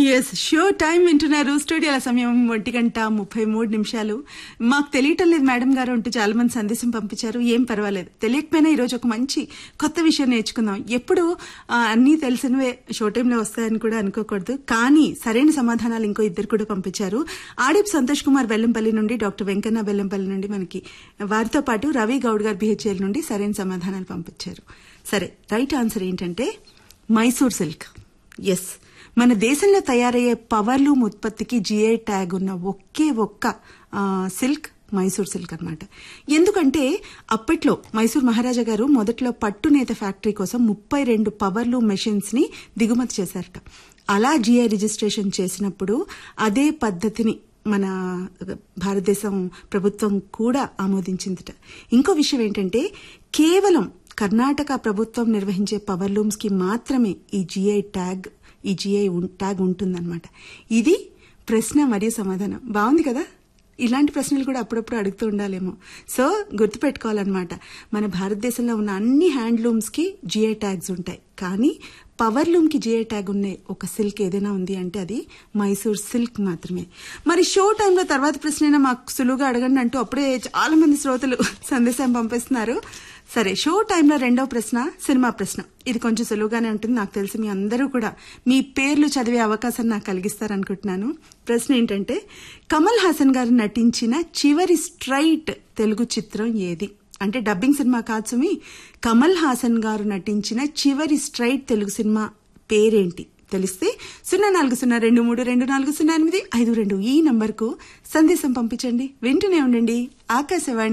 yes show time వింటున్నారు స్టూడియోల సమయం ఒంటి గంట ముప్పై మూడు నిమిషాలు మాకు తెలియటం లేదు మేడం గారు అంటూ చాలా మంది సందేశం పంపించారు ఏం పర్వాలేదు తెలియకపోయినా ఈ రోజు ఒక మంచి కొత్త విషయం నేర్చుకుందాం ఎప్పుడు ఆ, అన్నీ తెలిసినవే షో టైంలో వస్తాయని కూడా అనుకోకూడదు కానీ సరైన సమాధానాలు ఇంకో ఇద్దరు కూడా పంపించారు ఆడిప్ సంతోష్ కుమార్ బెల్లంపల్లి నుండి డాక్టర్ వెంకన్న బెల్లంపల్లి నుండి మనకి వారితో పాటు రవి గౌడ్ గారు బిహెచ్ఎల్ నుండి సరైన సమాధానాలు పంపించారు సరే రైట్ ఆన్సర్ ఏంటంటే మైసూర్ సిల్క్ ఎస్ మన దేశంలో తయారయ్యే పవర్లూమ్ ఉత్పత్తికి జిఐ ట్యాగ్ ఉన్న ఒకే ఒక్క ఆ, సిల్క్ మైసూర్ సిల్క్ అన్నమాట ఎందుకంటే అప్పట్లో మైసూర్ మహారాజా గారు మొదట్లో పట్టు నేత ఫ్యాక్టరీ కోసం ముప్పై రెండు పవర్లూమ్ మెషిన్స్ ని దిగుమతి చేశారట అలా జిఐ రిజిస్ట్రేషన్ చేసినప్పుడు అదే పద్ధతిని మన భారతదేశం ప్రభుత్వం కూడా ఆమోదించిందిట ఇంకో విషయం ఏంటంటే కేవలం కర్ణాటక ప్రభుత్వం నిర్వహించే పవర్ లూమ్స్ కి మాత్రమే ఈ జిఐ ట్యాగ్ ఈ జిఐ ట్యాగ్ ఉంటుందన్నమాట ఇది ప్రశ్న మరియు సమాధానం బాగుంది కదా ఇలాంటి ప్రశ్నలు కూడా అప్పుడప్పుడు అడుగుతూ ఉండాలేమో సో గుర్తుపెట్టుకోవాలన్నమాట మన భారతదేశంలో ఉన్న అన్ని హ్యాండ్లూమ్స్ కి జిఐ ట్యాగ్స్ ఉంటాయి కానీ పవర్ లూమ్ కి జిఐ ట్యాగ్ ఉన్న ఒక సిల్క్ ఏదైనా ఉంది అంటే అది మైసూర్ సిల్క్ మాత్రమే మరి షో టైంలో తర్వాత ప్రశ్న మాకు సులువుగా అడగండి అంటూ అప్పుడే చాలా మంది శ్రోతలు సందేశం పంపిస్తున్నారు సరే షో టైంలో రెండో ప్రశ్న సినిమా ప్రశ్న ఇది కొంచెం సులువుగానే ఉంటుంది నాకు తెలిసి మీ అందరూ కూడా మీ పేర్లు చదివే అవకాశం నాకు కలిగిస్తారనుకుంటున్నాను ప్రశ్న ఏంటంటే కమల్ హాసన్ గారు నటించిన చివరి స్ట్రైట్ తెలుగు చిత్రం ఏది అంటే డబ్బింగ్ సినిమా కాదు సుమి కమల్ హాసన్ గారు నటించిన చివరి స్ట్రైట్ తెలుగు సినిమా పేరేంటి తెలిస్తే సున్నా నాలుగు సున్నా రెండు మూడు రెండు నాలుగు సున్నా ఎనిమిది ఐదు రెండు ఈ నంబర్కు సందేశం పంపించండి వింటూనే ఉండండి ఆకాశవాణి